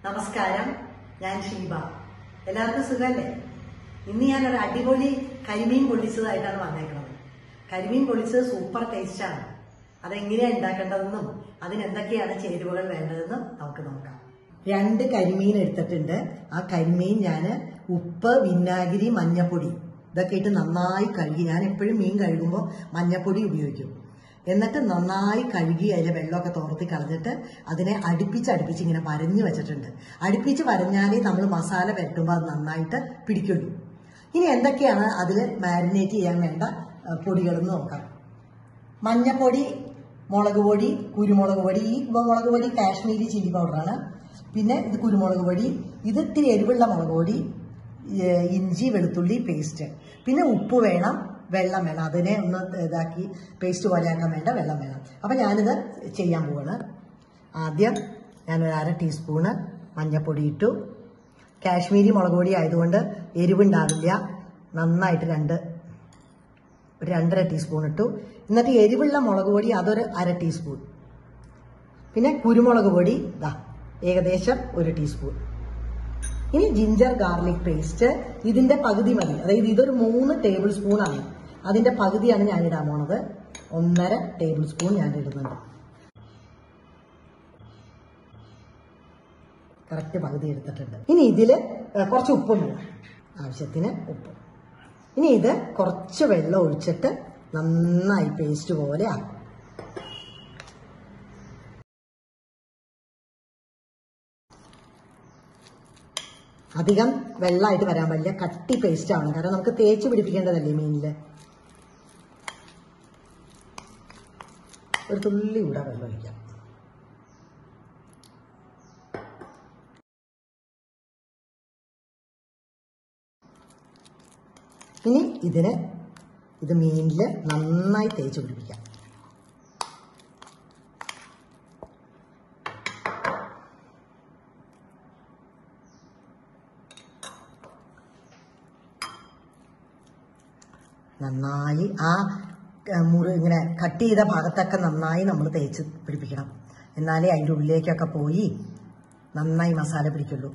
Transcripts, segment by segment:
നമസ്കാരം ഞാൻ ഷീബ എല്ലാവർക്കും സുഖമല്ലേ ഇന്ന് ഞാൻ ഒരു അടിപൊളി കരിമീൻ പൊള്ളിച്ചതായിട്ടാണ് വന്നേക്കുന്നത് കരിമീൻ പൊള്ളിച്ചത് സൂപ്പർ ടേസ്റ്റാണ് അതെങ്ങനെയാണ് ഉണ്ടാക്കേണ്ടതെന്നും അതിനെന്തൊക്കെയാണ് ചേരുവകൾ വേണ്ടതെന്നും നമുക്ക് നോക്കാം രണ്ട് കരിമീൻ എടുത്തിട്ടുണ്ട് ആ കരിമീൻ ഞാൻ ഉപ്പ് വിനാഗിരി മഞ്ഞപ്പൊടി ഇതൊക്കെ ഇട്ട് നന്നായി കഴുകി ഞാൻ എപ്പോഴും മീൻ കഴുകുമ്പോൾ മഞ്ഞപ്പൊടി ഉപയോഗിക്കും എന്നിട്ട് നന്നായി കഴുകി അതിലെ വെള്ളമൊക്കെ തോർത്തി കളഞ്ഞിട്ട് അതിനെ അടുപ്പിച്ച് അടുപ്പിച്ച് ഇങ്ങനെ വരഞ്ഞു വെച്ചിട്ടുണ്ട് അടുപ്പിച്ച് വരഞ്ഞാലേ നമ്മൾ മസാല പുരട്ടുമ്പോൾ അത് നന്നായിട്ട് പിടിക്കുള്ളൂ ഇനി എന്തൊക്കെയാണ് അതിൽ മാരിനേറ്റ് ചെയ്യാൻ വേണ്ട അഹ്, പൊടികളെന്ന് നോക്കാം മഞ്ഞപ്പൊടി മുളക് പൊടി കുരുമുളക് പൊടി ഈ മുളക് പൊടി കാശ്മീരി ചില്ലി പൗഡറാണ് പിന്നെ ഇത് കുരുമുളക് പൊടി ഇത് ഇത്തിരി എരിവുള്ള മുളക് പൊടി ഏഹ് ഇഞ്ചി വെളുത്തുള്ളി പേസ്റ്റ് പിന്നെ ഉപ്പ് വേണം വെള്ളം വേണം അതിനെ ഒന്ന് ഇതാക്കി പേസ്റ്റ് പോലെ ആക്കാൻ വേണ്ട വെള്ളം വേണം അപ്പം ഞാനിത് ചെയ്യാൻ പോവാണ് ആദ്യം ഞാനൊരു അര ടീസ്പൂണ് മഞ്ഞപ്പൊടി ഇട്ടു കാശ്മീരി മുളക് പൊടി ആയതുകൊണ്ട് എരിവുണ്ടാവില്ല നന്നായിട്ട് രണ്ട് ഒരു രണ്ടര ടീസ്പൂൺ ഇട്ടു എന്നിട്ട് എരിവുള്ള മുളക് പൊടി അതൊരു അര ടീസ്പൂൺ പിന്നെ കുരുമുളക് പൊടി ദാ ഏകദേശം ഒരു ടീസ്പൂൺ ഇനി ജിഞ്ചർ ഗാർലിക് പേസ്റ്റ് ഇതിന്റെ പകുതി മതി അതായത് ഇതൊരു മൂന്ന് ടേബിൾ സ്പൂൺ ആണ് അതിന്റെ പകുതിയാണ് ഞാൻ ഇടാൻ പോണത് ഒന്നര ടേബിൾ സ്പൂൺ ഞാൻ ഇടുന്നുണ്ട് കറക്റ്റ് പകുതി എടുത്തിട്ടുണ്ട് ഇനി ഇതില് ഏഹ്, കുറച്ച് ഉപ്പും വേണം ആവശ്യത്തിന് ഉപ്പ് ഇനി ഇത് കുറച്ച് വെള്ളം ഒഴിച്ചിട്ട് നന്നായി പേസ്റ്റ് പോലെ ആക്കും അധികം വെള്ളമായിട്ട് വരാൻ പാടില്ല കട്ടി പേസ്റ്റ് ആവണം കാരണം നമുക്ക് തേച്ച് പിടിപ്പിക്കേണ്ടതല്ലേ മീനില് ഒരു തുള്ളി കൂടെ വെള്ളം ഒഴിക്കാം ഇനി ഇതിന് ഇത് മീനിൽ നന്നായി തേച്ച് പിടിപ്പിക്കാം നന്നായി ആ ഏഹ്, മുറി ഇങ്ങനെ കട്ട് ചെയ്ത ഭാഗത്തൊക്കെ നന്നായി നമ്മൾ തേച്ച് പിടിപ്പിക്കണം എന്നാലേ അതിൻ്റെ ഉള്ളിലേക്കൊക്കെ പോയി നന്നായി മസാല പിടിക്കുള്ളൂ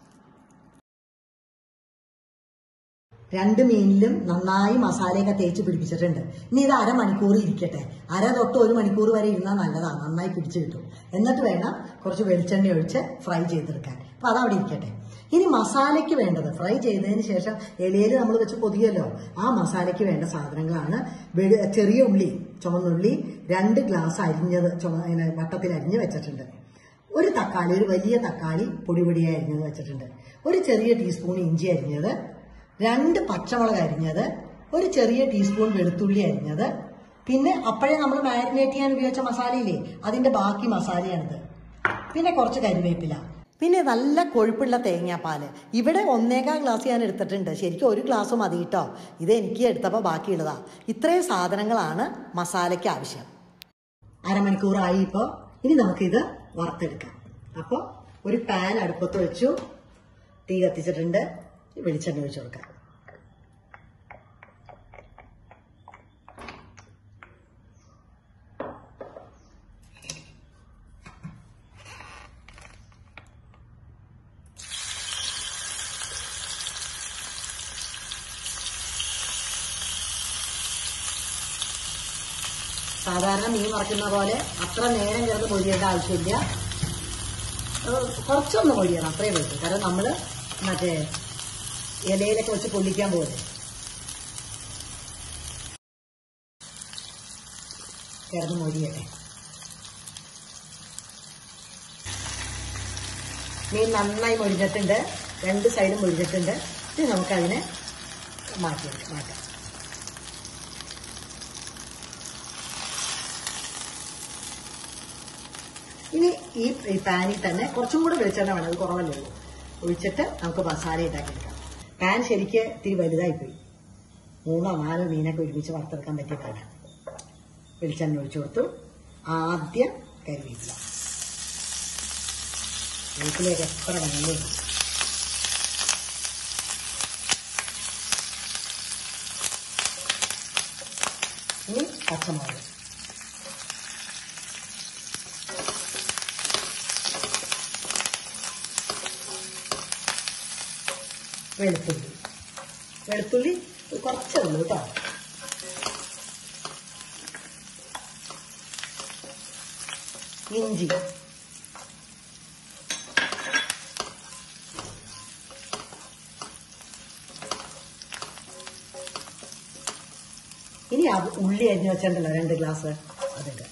രണ്ട് മീനിലും നന്നായി മസാലയൊക്കെ തേച്ച് പിടിപ്പിച്ചിട്ടുണ്ട് ഇനി ഇത് അരമണിക്കൂർ ഇരിക്കട്ടെ അര തൊട്ട് ഒരു മണിക്കൂർ വരെ ഇരുന്നാൽ നല്ലതാണ് നന്നായി പിടിച്ചു കിട്ടും എന്നിട്ട് വേണം കുറച്ച് വെളിച്ചെണ്ണ ഒഴിച്ച് ഫ്രൈ ചെയ്തെടുക്കാൻ അപ്പൊ അതവിടെ ഇരിക്കട്ടെ ഇനി മസാലയ്ക്ക് വേണ്ടത് ഫ്രൈ ചെയ്തതിന് ശേഷം ഇലയിൽ നമ്മൾ വെച്ച് പൊതിയല്ലോ ആ മസാലയ്ക്ക് വേണ്ട സാധനങ്ങളാണ് വെളു- ചെറിയ ഉള്ളി ചുവന്നുള്ളി രണ്ട് ഗ്ലാസ് അരിഞ്ഞത് ചുമ ഇങ്ങനെ വട്ടത്തിൽ അരിഞ്ഞ് വെച്ചിട്ടുണ്ട് ഒരു തക്കാളി ഒരു വലിയ തക്കാളി പൊടി പൊടിയായി അരിഞ്ഞത് വെച്ചിട്ടുണ്ട് ഒരു ചെറിയ ടീസ്പൂൺ ഇഞ്ചി അരിഞ്ഞത് രണ്ട് പച്ചമുളക് അരിഞ്ഞത് ഒരു ചെറിയ ടീസ്പൂൺ വെളുത്തുള്ളി അരിഞ്ഞത് പിന്നെ അപ്പോഴേ നമ്മൾ മാരിനേറ്റ് ചെയ്യാൻ ഉപയോഗിച്ച മസാലയില്ലേ അതിന്റെ ബാക്കി മസാലയാണിത് പിന്നെ കുറച്ച് കരിവേപ്പില പിന്നെ നല്ല കൊഴുപ്പുള്ള തേങ്ങാപ്പാല് ഇവിടെ ഒന്നേകാൽ ഗ്ലാസ് ഞാൻ എടുത്തിട്ടുണ്ട് ശരിക്കും ഒരു ഗ്ലാസ് മതി കേട്ടോ ഇത് എനിക്ക് എടുത്തപ്പോൾ ബാക്കിയുള്ളതാ ഇത്രയും സാധനങ്ങളാണ് മസാലയ്ക്ക് ആവശ്യം അരമണിക്കൂറായി ഇപ്പോൾ ഇനി നമുക്കിത് വറുത്തെടുക്കാം അപ്പോൾ ഒരു പാൻ അടുപ്പത്ത് വെച്ചു തീ കത്തിച്ചിട്ടുണ്ട് വെളിച്ചെണ്ണ ഒഴിച്ചു കൊടുക്കാം സാധാരണ മീൻ വറക്കുന്ന പോലെ അത്ര നേരം കിടന്ന് പൊരിയേണ്ട ആവശ്യമില്ല ഏഹ് കുറച്ചൊന്ന് പൊരിയണം അത്രേ പറ്റും കാരണം നമ്മൾ മറ്റേ ഇലയിലൊക്കെ വെച്ച് പൊള്ളിക്കാൻ പോലെ കിടന്ന് മൊരിയട്ടെ മീൻ നന്നായി മൊരിഞ്ഞിട്ടുണ്ട് രണ്ട് സൈഡും മൊരിഞ്ഞിട്ടുണ്ട് ഇനി നമുക്കതിനെ മാറ്റി മാറ്റാം ഇനി ഈ ഈ പാനിൽ തന്നെ കുറച്ചും കൂടെ വെളിച്ചെണ്ണ വേണം അത് കുറവല്ലേ ഉള്ളൂ ഒഴിച്ചിട്ട് നമുക്ക് മസാല ഉണ്ടാക്കിയെടുക്കാം പാൻ ശരിക്ക് ഇത്തിരി വലുതായി പോയി മൂന്നോ നാലോ മീനൊക്കെ ഒരുമിച്ച് വറുത്തെടുക്കാൻ പറ്റിയ പാനാണ് വെളിച്ചെണ്ണ ഒഴിച്ചു കൊടുത്തു ആദ്യം കരിവേപ്പില വീട്ടിലേക്ക് എത്ര വേണമല്ലേ ഇനി പച്ചമുളക് വെളുത്തുള്ളി വെളുത്തുള്ളി കുറച്ചേ ഉള്ളൂ കേട്ടോ ഇഞ്ചി ഇനി അത് ഉള്ളി അരിഞ്ഞു വെച്ചിട്ടുണ്ടല്ലോ രണ്ട് ഗ്ലാസ് അതിട്ട്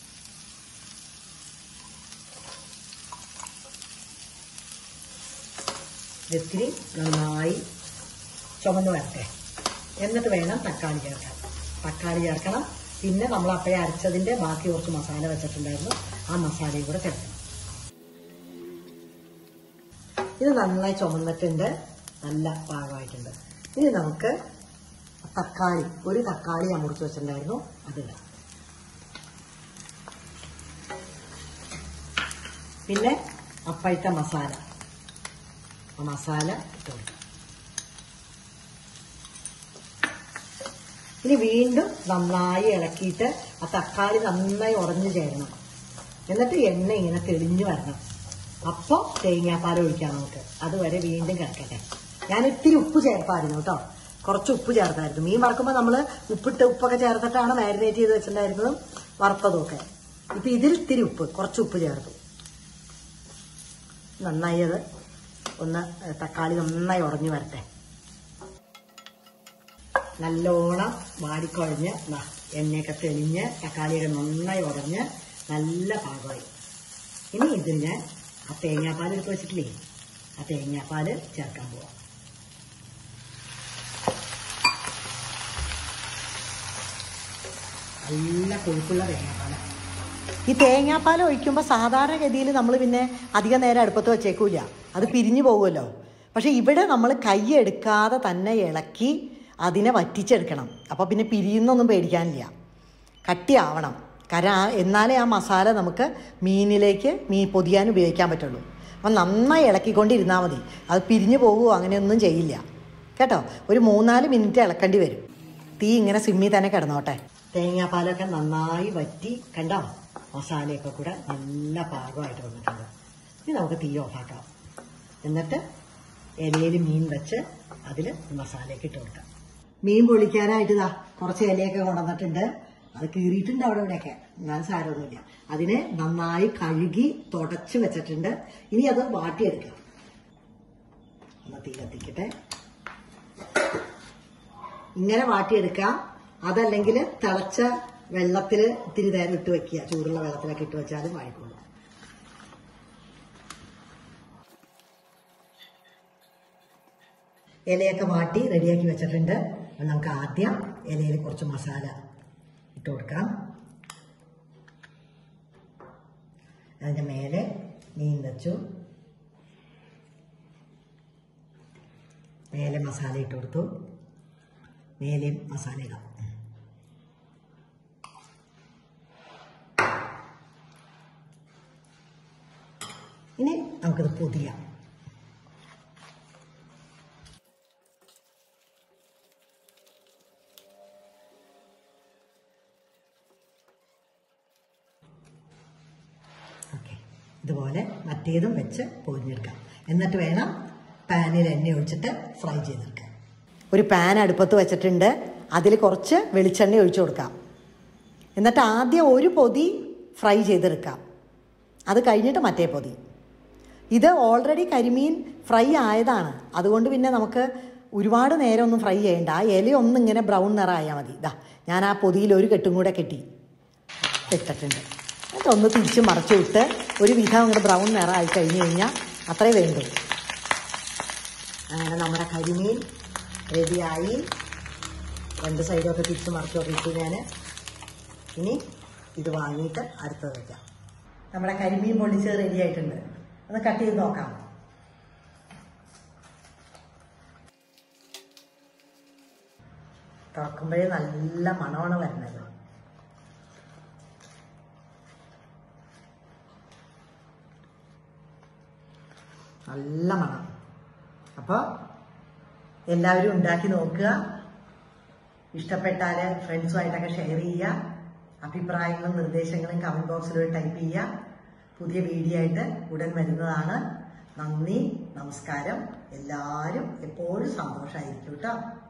ഇത്തിരി നന്നായി ചുമന്ന് വരട്ടെ എന്നിട്ട് വേണം തക്കാളി ചേർക്കാൻ തക്കാളി ചേർക്കണം പിന്നെ നമ്മൾ അപ്പോഴേ അരച്ചതിന്റെ ബാക്കി കുറച്ച് മസാല വെച്ചിട്ടുണ്ടായിരുന്നു ആ മസാലയും കൂടെ ചേർക്കണം ഇത് നന്നായി ചുമന്നിട്ടുണ്ട് നല്ല പാകമായിട്ടുണ്ട് ഇനി നമുക്ക് തക്കാളി ഒരു തക്കാളി ഞാൻ മുറിച്ച് വെച്ചിട്ടുണ്ടായിരുന്നു അതിടാം പിന്നെ അപ്പോഴത്തെ മസാല ആ മസാല ഇട്ട് കൊടുക്കാം ഇനി വീണ്ടും നന്നായി ഇളക്കിയിട്ട് ആ തക്കാളി നന്നായി ഉടഞ്ഞു ചേരണം എന്നിട്ട് എണ്ണ ഇങ്ങനെ തെളിഞ്ഞു വരണം അപ്പോൾ തേങ്ങാപ്പാൽ ഒഴിക്കാം നമുക്ക് അതുവരെ വീണ്ടും കിടക്കട്ടെ ഞാൻ ഇത്തിരി ഉപ്പ് ചേർത്തായിരുന്നു കേട്ടോ കുറച്ച് ഉപ്പ് ചേർത്തായിരുന്നു മീൻ വറക്കുമ്പോൾ നമ്മൾ ഉപ്പിട്ട് ഉപ്പൊക്കെ ചേർത്തിട്ടാണ് മാരിനേറ്റ് ചെയ്ത് വെച്ചിട്ടുണ്ടായിരുന്നതും വറുത്തതും ഒക്കെ ഇപ്പം ഇതിൽ ഇത്തിരി ഉപ്പ് കുറച്ച് ഉപ്പ് ചേർത്തു നന്നായി അത് ഒന്ന് തക്കാളി നന്നായി ഉടഞ്ഞു വരട്ടെ നല്ലോണം വാടിക്കുഴഞ്ഞ് ദാ എണ്ണയൊക്കെ തെളിഞ്ഞ് തക്കാളിയൊക്കെ നന്നായി ഉടഞ്ഞ് നല്ല പാകമായി ഇനി ഇതിൽ ഞാൻ ആ തേങ്ങാപ്പാൽ എടുത്ത് വെച്ചിട്ടില്ലേ ആ തേങ്ങാപ്പാൽ ചേർക്കാൻ പോവാം നല്ല കൊഴുപ്പുള്ള തേങ്ങാപ്പാലാണ് ഈ തേങ്ങാപ്പാൽ ഒഴിക്കുമ്പോൾ സാധാരണഗതിയിൽ നമ്മൾ പിന്നെ അധികം നേരം അടുപ്പത്ത് വെച്ചേക്കൂല അത് പിരിഞ്ഞു പോകുമല്ലോ പക്ഷെ ഇവിടെ നമ്മൾ കൈ എടുക്കാതെ തന്നെ ഇളക്കി അതിനെ വറ്റിച്ചെടുക്കണം അപ്പോൾ പിന്നെ പിരിയുന്നൊന്നും പേടിക്കാനില്ല കട്ടിയാവണം കാരണം ആ- എന്നാലേ ആ മസാല നമുക്ക് മീനിലേക്ക് മീൻ പൊതിയാൻ ഉപയോഗിക്കാൻ പറ്റുള്ളൂ അപ്പം നന്നായി ഇളക്കിക്കൊണ്ടിരുന്നാൽ മതി അത് പിരിഞ്ഞു പോകുമോ അങ്ങനെയൊന്നും ചെയ്യില്ല കേട്ടോ ഒരു മൂന്നാല് മിനിറ്റ് ഇളക്കേണ്ടി വരും തീ ഇങ്ങനെ സിമ്മി തന്നെ കിടന്നോട്ടെ തേങ്ങാപ്പാലൊക്കെ നന്നായി വറ്റി കണ്ടോ മസാലയൊക്കെ കൂടെ നല്ല പാകമായിട്ട് വന്നിട്ടുണ്ട് ഇനി നമുക്ക് തീ ഓഫാക്കാം എന്നിട്ട് ഇലയിൽ മീൻ വെച്ച് അതിൽ മസാലയൊക്കെ ഇട്ട് കൊടുക്കാം മീൻ പൊളിക്കാനായിട്ട് ഇതാ കുറച്ച് ഇലയൊക്കെ കൊണ്ടുവന്നിട്ടുണ്ട് അത് കീറിയിട്ടുണ്ട് അവിടെ ഇവിടെയൊക്കെ ഞാൻ സാരമൊന്നുമില്ല അതിനെ നന്നായി കഴുകി തുടച്ച് വെച്ചിട്ടുണ്ട് ഇനി അത് വാട്ടിയെടുക്കാം ഒന്ന് തീ കത്തിക്കട്ടെ ഇങ്ങനെ വാട്ടിയെടുക്കാം അതല്ലെങ്കിൽ തിളച്ച വെള്ളത്തിൽ ഇത്തിരി നേരം ഇട്ട് വെക്കുക ചൂടുള്ള വെള്ളത്തിലൊക്കെ ഇട്ട് വെച്ചാലും വായിക്കോളും ഇലയൊക്കെ വാട്ടി റെഡിയാക്കി വെച്ചിട്ടുണ്ട് അപ്പോൾ നമുക്ക് ആദ്യം ഇലയിൽ കുറച്ച് മസാല ഇട്ട് കൊടുക്കാം അതിൻ്റെ മേലെ മീൻ വെച്ചു മേലെ മസാല ഇട്ട് കൊടുത്തു മേലെയും മസാല ഇടാം ഇനി നമുക്കിത് പൊതിയാം ഓക്കെ ഇതുപോലെ മറ്റേതും വെച്ച് പൊതിഞ്ഞെടുക്കാം എന്നിട്ട് വേണം പാനിൽ എണ്ണ ഒഴിച്ചിട്ട് ഫ്രൈ ചെയ്തെടുക്കാൻ ഒരു പാൻ അടുപ്പത്ത് വെച്ചിട്ടുണ്ട് അതിൽ കുറച്ച് വെളിച്ചെണ്ണ ഒഴിച്ചു കൊടുക്കാം എന്നിട്ട് ആദ്യം ഒരു പൊതി ഫ്രൈ ചെയ്തെടുക്കാം അത് കഴിഞ്ഞിട്ട് മറ്റേ പൊതി ഇത് ഓൾറെഡി കരിമീൻ ഫ്രൈ ആയതാണ് അതുകൊണ്ട് പിന്നെ നമുക്ക് ഒരുപാട് നേരം ഒന്നും ഫ്രൈ ചെയ്യണ്ട ആ ഇല ഒന്ന് ഇങ്ങനെ ബ്രൗൺ നിറമായാൽ മതി ഇതാ ഞാൻ ആ പൊതിയിൽ ഒരു കെട്ടും കൂടെ കെട്ടി ഇട്ടിട്ടുണ്ട് എന്നിട്ട് ഒന്ന് തിരിച്ച് മറച്ചു വിട്ട് ഒരു വിധം അങ്ങോട്ട് ബ്രൗൺ നിറമായി കഴിഞ്ഞ് കഴിഞ്ഞാൽ അത്രേ വേണ്ടൂ അങ്ങനെ നമ്മുടെ കരിമീൻ റെഡിയായി രണ്ട് സൈഡൊക്കെ തിരിച്ച് മറച്ചു നോക്കിയിട്ട് ഞാൻ ഇനി ഇത് വാങ്ങിയിട്ട് അടുത്തത് വയ്ക്കാം നമ്മുടെ കരിമീൻ പൊള്ളിച്ചത് റെഡി ആയിട്ടുണ്ട് ഒന്ന് കട്ട് ചെയ്ത് നോക്കാം തുറക്കുമ്പോഴേ നല്ല മണമാണ് വരുന്നത് നല്ല മണം അപ്പോൾ എല്ലാവരും ഉണ്ടാക്കി നോക്കുക ഇഷ്ടപ്പെട്ടാൽ ഫ്രണ്ട്സുമായിട്ടൊക്കെ ഷെയർ ചെയ്യുക അഭിപ്രായങ്ങളും നിർദ്ദേശങ്ങളും കമൻറ്റ് ബോക്സിലൂടെ ടൈപ്പ് ചെയ്യുക പുതിയ വീഡിയോ ആയിട്ട് ഉടൻ വരുന്നതാണ് നന്ദി നമസ്കാരം എല്ലാവരും എപ്പോഴും സന്തോഷമായിരിക്കും കേട്ടോ